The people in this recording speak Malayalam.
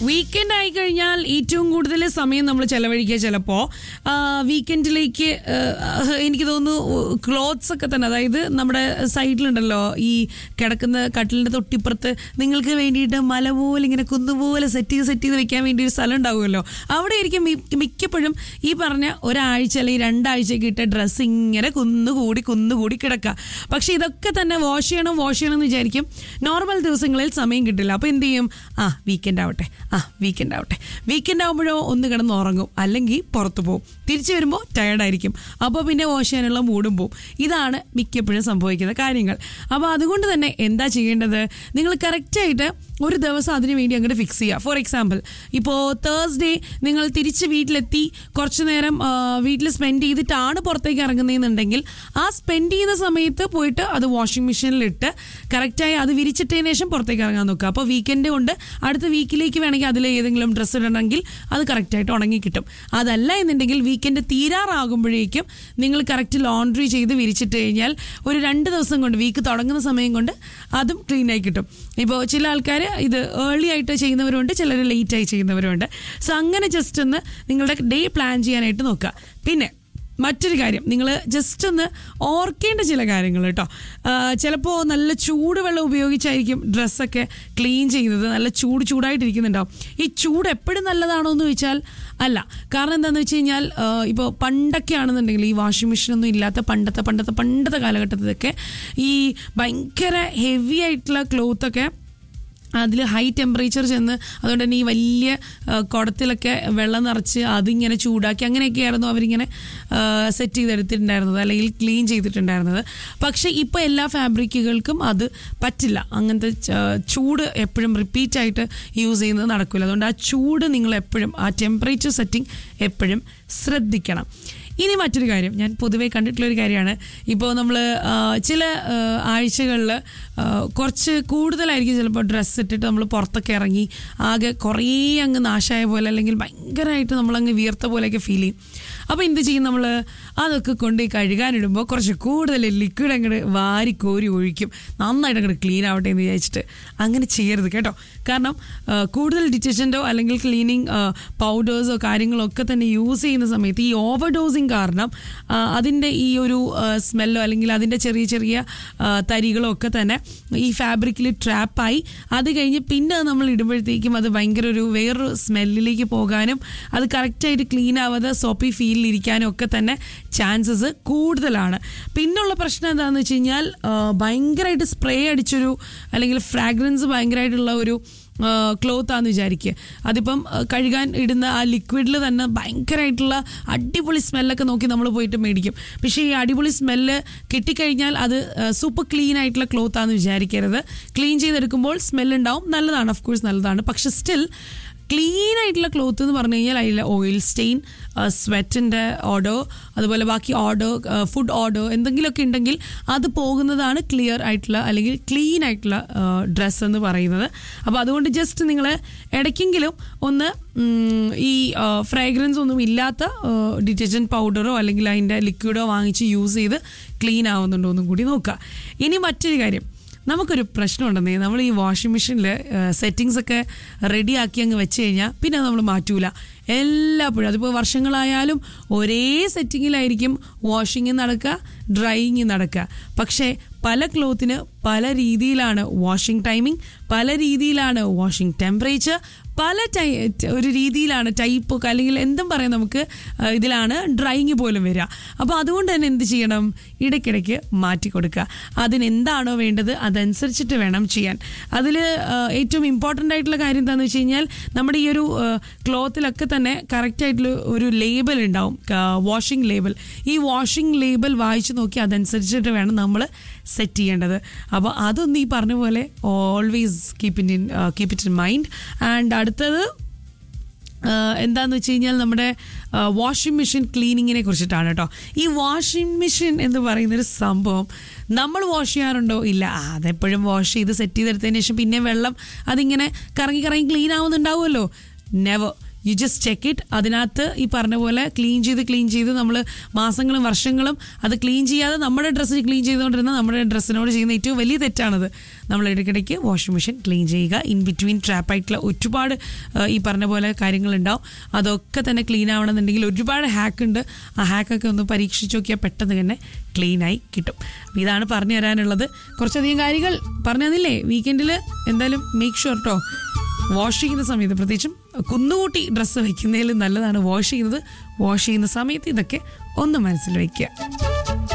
വീക്കെൻഡ് ആയി കഴിഞ്ഞാൽ ഏറ്റവും കൂടുതൽ സമയം നമ്മൾ ചെലവഴിക്കുക ചിലപ്പോൾ വീക്കെൻഡിലേക്ക് എനിക്ക് തോന്നുന്നു ക്ലോത്ത്സ് ഒക്കെ തന്നെ അതായത് നമ്മുടെ സൈഡിലുണ്ടല്ലോ ഈ കിടക്കുന്ന കട്ടിലിൻ്റെ തൊട്ടിപ്പുറത്ത് നിങ്ങൾക്ക് വേണ്ടിയിട്ട് മല പോലെ ഇങ്ങനെ കുന്നുപോലെ സെറ്റ് ചെയ്ത് സെറ്റ് ചെയ്ത് വെക്കാൻ വേണ്ടി ഒരു സ്ഥലം ഉണ്ടാവുമല്ലോ അവിടെ ആയിരിക്കും മി- മിക്കപ്പോഴും ഈ പറഞ്ഞ ഒരാഴ്ച അല്ലെങ്കിൽ രണ്ടാഴ്ചയ്ക്ക് ഇട്ട ഡ്രസ്സ് ഇങ്ങനെ കുന്നുകൂടി കുന്നുകൂടി കിടക്കുക പക്ഷെ ഇതൊക്കെ തന്നെ വാഷ് ചെയ്യണം വാഷ് ചെയ്യണം എന്ന് വിചാരിക്കും നോർമൽ ദിവസങ്ങളിൽ സമയം കിട്ടില്ല അപ്പോൾ എന്ത് ചെയ്യും ആ വീക്കെൻഡ് ആവട്ടെ ആ വീക്കെൻഡ് ആവട്ടെ വീക്കെൻഡ് ആകുമ്പോഴോ ഒന്ന് കിടന്ന് ഉറങ്ങും അല്ലെങ്കിൽ പുറത്തു പോകും തിരിച്ചു വരുമ്പോൾ ടയർഡായിരിക്കും അപ്പോൾ പിന്നെ വാഷ് ചെയ്യാനുള്ള മൂടും പോവും ഇതാണ് മിക്കപ്പോഴും സംഭവിക്കുന്ന കാര്യങ്ങൾ അപ്പോൾ അതുകൊണ്ട് തന്നെ എന്താ ചെയ്യേണ്ടത് നിങ്ങൾ കറക്റ്റായിട്ട് ഒരു ദിവസം അതിന് വേണ്ടി അങ്ങോട്ട് ഫിക്സ് ചെയ്യുക ഫോർ എക്സാമ്പിൾ ഇപ്പോൾ തേഴ്സ്ഡേ നിങ്ങൾ തിരിച്ച് വീട്ടിലെത്തി കുറച്ച് നേരം വീട്ടിൽ സ്പെൻഡ് ചെയ്തിട്ടാണ് പുറത്തേക്ക് ഇറങ്ങുന്നതെന്നുണ്ടെങ്കിൽ ആ സ്പെൻഡ് ചെയ്ത സമയത്ത് പോയിട്ട് അത് വാഷിംഗ് മെഷീനിലിട്ട് കറക്റ്റായി അത് വിരിച്ചിട്ടതിന് ശേഷം പുറത്തേക്ക് ഇറങ്ങാൻ നോക്കുക അപ്പോൾ വീക്കെൻഡ് കൊണ്ട് അടുത്ത വീക്കിലേക്ക് വേണമെങ്കിൽ അതിൽ ഏതെങ്കിലും ഡ്രസ്സ് ഇടണമെങ്കിൽ അത് കറക്റ്റായിട്ട് ഉണങ്ങി കിട്ടും അതല്ല എന്നുണ്ടെങ്കിൽ വീക്കെൻഡ് തീരാറാകുമ്പോഴേക്കും നിങ്ങൾ കറക്റ്റ് ലോണ്ട്രി ചെയ്ത് വിരിച്ചിട്ട് കഴിഞ്ഞാൽ ഒരു രണ്ട് ദിവസം കൊണ്ട് വീക്ക് തുടങ്ങുന്ന സമയം കൊണ്ട് അതും ക്ലീൻ ആയി കിട്ടും ഇപ്പോൾ ചില ആൾക്കാർ ഇത് ഏർലി ആയിട്ട് ചെയ്യുന്നവരുണ്ട് ചിലർ ലേറ്റ് ആയി ചെയ്യുന്നവരുണ്ട് സോ അങ്ങനെ ജസ്റ്റ് ഒന്ന് നിങ്ങളുടെ ഡേ പ്ലാൻ ചെയ്യാനായിട്ട് നോക്കുക പിന്നെ മറ്റൊരു കാര്യം നിങ്ങൾ ജസ്റ്റ് ഒന്ന് ഓർക്കേണ്ട ചില കാര്യങ്ങൾ കേട്ടോ ചിലപ്പോൾ നല്ല ചൂടുവെള്ളം ഉപയോഗിച്ചായിരിക്കും ഡ്രസ്സൊക്കെ ക്ലീൻ ചെയ്യുന്നത് നല്ല ചൂട് ചൂടായിട്ടിരിക്കുന്നുണ്ടാവും ഈ ചൂട് എപ്പോഴും നല്ലതാണോ എന്ന് ചോദിച്ചാൽ അല്ല കാരണം എന്താണെന്ന് വെച്ച് കഴിഞ്ഞാൽ ഇപ്പോൾ പണ്ടൊക്കെ ആണെന്നുണ്ടെങ്കിൽ ഈ വാഷിംഗ് മെഷീനൊന്നും ഇല്ലാത്ത പണ്ടത്തെ പണ്ടത്തെ പണ്ടത്തെ കാലഘട്ടത്തിലൊക്കെ ഈ ഭയങ്കര ഹെവി ആയിട്ടുള്ള ക്ലോത്തൊക്കെ അതിൽ ഹൈ ടെമ്പറേച്ചർ ചെന്ന് അതുകൊണ്ട് തന്നെ ഈ വലിയ ആ, കുടത്തിലൊക്കെ വെള്ളം നിറച്ച് അതിങ്ങനെ ചൂടാക്കി അങ്ങനെയൊക്കെയായിരുന്നു അവരിങ്ങനെ സെറ്റ് ചെയ്തെടുത്തിട്ടുണ്ടായിരുന്നത് അല്ലെങ്കിൽ ക്ലീൻ ചെയ്തിട്ടുണ്ടായിരുന്നത് പക്ഷേ ഇപ്പോൾ എല്ലാ ഫാബ്രിക്കുകൾക്കും അത് പറ്റില്ല അങ്ങനത്തെ ച- ചൂട് എപ്പോഴും റിപ്പീറ്റ് ആയിട്ട് യൂസ് ചെയ്യുന്നത് നടക്കില്ല അതുകൊണ്ട് ആ ചൂട് നിങ്ങൾ എപ്പോഴും ആ ടെമ്പറേച്ചർ സെറ്റിംഗ് എപ്പോഴും ശ്രദ്ധിക്കണം ഇനി മറ്റൊരു കാര്യം ഞാൻ പൊതുവേ കണ്ടിട്ടുള്ള ഒരു കാര്യമാണ് ഇപ്പോൾ നമ്മൾ ചില ആഴ്ചകളിൽ കുറച്ച് കൂടുതലായിരിക്കും ചിലപ്പോൾ ഡ്രസ്സ് ഇട്ടിട്ട് നമ്മൾ പുറത്തൊക്കെ ഇറങ്ങി ആകെ കുറേ അങ്ങ് നാശമായ പോലെ അല്ലെങ്കിൽ ഭയങ്കരമായിട്ട് നമ്മളങ്ങ് വീർത്ത പോലെയൊക്കെ ഫീൽ ചെയ്യും അപ്പോൾ എന്ത് ചെയ്യും നമ്മൾ അതൊക്കെ കൊണ്ട് കഴുകാനിടുമ്പോൾ കുറച്ച് കൂടുതൽ ലിക്വിഡ് അങ്ങോട്ട് വാരി കോരി ഒഴിക്കും നന്നായിട്ട് അങ്ങോട്ട് ക്ലീൻ ആവട്ടെ എന്ന് വിചാരിച്ചിട്ട് അങ്ങനെ ചെയ്യരുത് കേട്ടോ കാരണം ആ, കൂടുതൽ ഡിറ്റർജൻറ്റോ അല്ലെങ്കിൽ ക്ലീനിങ് പൗഡേഴ്സോ കാര്യങ്ങളോ ഒക്കെ തന്നെ യൂസ് ചെയ്യുന്ന സമയത്ത് ഈ ഓവർ ഡോസിങ് കാരണം ആ, അതിൻ്റെ ഈ ഒരു സ്മെല്ലോ അല്ലെങ്കിൽ അതിൻ്റെ ചെറിയ ചെറിയ ആ, തരികളോ ഒക്കെ തന്നെ ഈ ഫാബ്രിക്കിൽ ട്രാപ്പായി അത് കഴിഞ്ഞ് പിന്നെ അത് നമ്മൾ ഇടുമ്പോഴത്തേക്കും അത് ഭയങ്കര ഒരു വേറൊരു സ്മെല്ലിലേക്ക് പോകാനും അത് കറക്റ്റായിട്ട് ക്ലീൻ ആവാതെ സോപ്പി ഫീലിൽ ഇരിക്കാനും ഒക്കെ തന്നെ ചാൻസസ് കൂടുതലാണ് പിന്നുള്ള പ്രശ്നം എന്താണെന്ന് വെച്ച് കഴിഞ്ഞാൽ ആ, ഭയങ്കരമായിട്ട് സ്പ്രേ അടിച്ചൊരു അല്ലെങ്കിൽ ഫ്രാഗ്രൻസ് ഭയങ്കരമായിട്ടുള്ള ഒരു ക്ലോത്ത് ആണെന്ന് വിചാരിക്കുക അതിപ്പം ആ, കഴുകാൻ ഇടുന്ന ആ ലിക്വിഡിൽ തന്നെ ഭയങ്കരമായിട്ടുള്ള അടിപൊളി സ്മെല്ലൊക്കെ നോക്കി നമ്മൾ പോയിട്ട് മേടിക്കും പക്ഷേ ഈ അടിപൊളി സ്മെല്ല് കിട്ടിക്കഴിഞ്ഞാൽ അത് സൂപ്പർ ക്ലീൻ ആയിട്ടുള്ള ക്ലോത്ത് ആണെന്ന് വിചാരിക്കരുത് ക്ലീൻ ചെയ്തെടുക്കുമ്പോൾ സ്മെല്ല് ഉണ്ടാവും നല്ലതാണ് ഓഫ് കോഴ്സ് നല്ലതാണ് പക്ഷെ സ്റ്റിൽ ക്ലീൻ ആയിട്ടുള്ള ക്ലോത്ത് എന്ന് പറഞ്ഞു കഴിഞ്ഞാൽ അതിൽ ഓയിൽ സ്റ്റെയിൻ സ്വെറ്റിൻ്റെ ഓർഡർ അതുപോലെ ബാക്കി ഓർഡർ ഫുഡ് ഓർഡർ എന്തെങ്കിലുമൊക്കെ ഉണ്ടെങ്കിൽ അത് പോകുന്നതാണ് ക്ലിയർ ആയിട്ടുള്ള അല്ലെങ്കിൽ ക്ലീൻ ആയിട്ടുള്ള ഡ്രസ്സ് എന്ന് പറയുന്നത് അപ്പോൾ അതുകൊണ്ട് ജസ്റ്റ് നിങ്ങൾ ഇടയ്ക്കെങ്കിലും ഒന്ന് ഉം, ഈ ഫ്രാഗ്രൻസ് ഒന്നും ഇല്ലാത്ത ഡിറ്റർജൻറ്റ് പൗഡറോ അല്ലെങ്കിൽ അതിൻ്റെ ലിക്വിഡോ വാങ്ങിച്ച് യൂസ് ചെയ്ത് ക്ലീൻ ആവുന്നുണ്ടോ എന്നും കൂടി നോക്കുക ഇനി മറ്റൊരു കാര്യം നമുക്കൊരു പ്രശ്നമുണ്ടെന്നേ നമ്മൾ ഈ വാഷിംഗ് മെഷീനിൽ സെറ്റിങ്സ് ഒക്കെ റെഡിയാക്കി അങ്ങ് വെച്ച് കഴിഞ്ഞാൽ പിന്നെ നമ്മൾ മാറ്റൂല എല്ലാപ്പോഴും അതിപ്പോൾ വർഷങ്ങളായാലും ഒരേ സെറ്റിങ്ങിലായിരിക്കും വാഷിങ് നടക്കുക ഡ്രൈയിങ് നടക്കുക പക്ഷേ പല ക്ലോത്തിന് പല രീതിയിലാണ് വാഷിംഗ് ടൈമിംഗ് പല രീതിയിലാണ് വാഷിംഗ് ടെമ്പറേച്ചർ പല ടൈ ഒരു രീതിയിലാണ് ടൈപ്പ് ഒക്കെ അല്ലെങ്കിൽ എന്തും പറയാം നമുക്ക് ആ, ഇതിലാണ് ഡ്രൈയിങ് പോലും വരിക അപ്പോൾ അതുകൊണ്ട് തന്നെ എന്ത് ചെയ്യണം ഇടയ്ക്കിടയ്ക്ക് മാറ്റി കൊടുക്കുക അതിന് എന്താണോ വേണ്ടത് അതനുസരിച്ചിട്ട് വേണം ചെയ്യാൻ അതിൽ ഏറ്റവും ഇമ്പോർട്ടൻ്റ് ആയിട്ടുള്ള കാര്യം എന്താണെന്ന് വെച്ച് കഴിഞ്ഞാൽ നമ്മുടെ ഈ ഒരു ക്ലോത്തിലൊക്കെ തന്നെ കറക്റ്റ് ആയിട്ടുള്ള ഒരു ലേബൽ ഉണ്ടാവും വാഷിംഗ് ലേബൽ ഈ വാഷിംഗ് ലേബൽ വായിച്ചു നോക്കി അതനുസരിച്ചിട്ട് വേണം നമ്മൾ സെറ്റ് ചെയ്യേണ്ടത് അപ്പോൾ അതൊന്നും ഈ പറഞ്ഞ പോലെ always keep in in keep it in mind and അടുത്തത് ആഹ് എന്താന്ന് വെച്ച് കഴിഞ്ഞാൽ നമ്മുടെ വാഷിംഗ് മെഷീൻ ക്ലീനിങ്ങിനെ കുറിച്ചിട്ടാണ് കേട്ടോ ഈ വാഷിംഗ് മെഷീൻ എന്ന് പറയുന്നൊരു സംഭവം നമ്മൾ വാഷ് ചെയ്യാറുണ്ടോ ഇല്ല ആ, അതെപ്പോഴും വാഷ് ചെയ്ത് സെറ്റ് ചെയ്തെടുത്തതിന് ശേഷം പിന്നെ വെള്ളം അതിങ്ങനെ കറങ്ങി കറങ്ങി ക്ലീൻ ആവുന്നുണ്ടാവുമല്ലോ never you just check it അതിനകത്ത് ഈ പറഞ്ഞ പോലെ ക്ലീൻ ചെയ്ത് ക്ലീൻ ചെയ്ത് നമ്മൾ മാസങ്ങളും വർഷങ്ങളും അത് ക്ലീൻ ചെയ്യാതെ നമ്മുടെ ഡ്രസ്സ് ക്ലീൻ ചെയ്തുകൊണ്ടിരുന്ന നമ്മുടെ ഡ്രസ്സിനോട് ചെയ്യുന്ന ഏറ്റവും വലിയ തെറ്റാണത് നമ്മൾ ഇടയ്ക്കിടയ്ക്ക് വാഷിംഗ് മെഷീൻ ക്ലീൻ ചെയ്യുക ഇൻ ബിറ്റ്വീൻ ട്രാപ്പായിട്ടുള്ള ഒരുപാട് ആ, ഈ പറഞ്ഞ പോലെ കാര്യങ്ങളുണ്ടാവും അതൊക്കെ തന്നെ ക്ലീൻ ആവണമെന്നുണ്ടെങ്കിൽ ഒരുപാട് ഹാക്ക് ഉണ്ട് ആ ഹാക്കൊക്കെ ഒന്ന് പരീക്ഷിച്ച് നോക്കിയാൽ പെട്ടെന്ന് തന്നെ ക്ലീനായി കിട്ടും അപ്പോൾ ഇതാണ് പറഞ്ഞു തരാനുള്ളത് കുറച്ചധികം കാര്യങ്ങൾ പറഞ്ഞു തന്നില്ലേ വീക്കെൻഡിൽ എന്തായാലും മേക്ക് ഷുവർ കേട്ടോ വാഷ് ചെയ്യുന്ന സമയത്ത് പ്രത്യേകിച്ചും കുന്നുകൂട്ടി ഡ്രസ്സ് വയ്ക്കുന്നതിൽ നല്ലതാണ് വാഷ് ചെയ്യുന്നത് വാഷ് ചെയ്യുന്ന സമയത്ത് ഇതൊക്കെ ഒന്ന് മനസ്സിൽ വയ്ക്കുക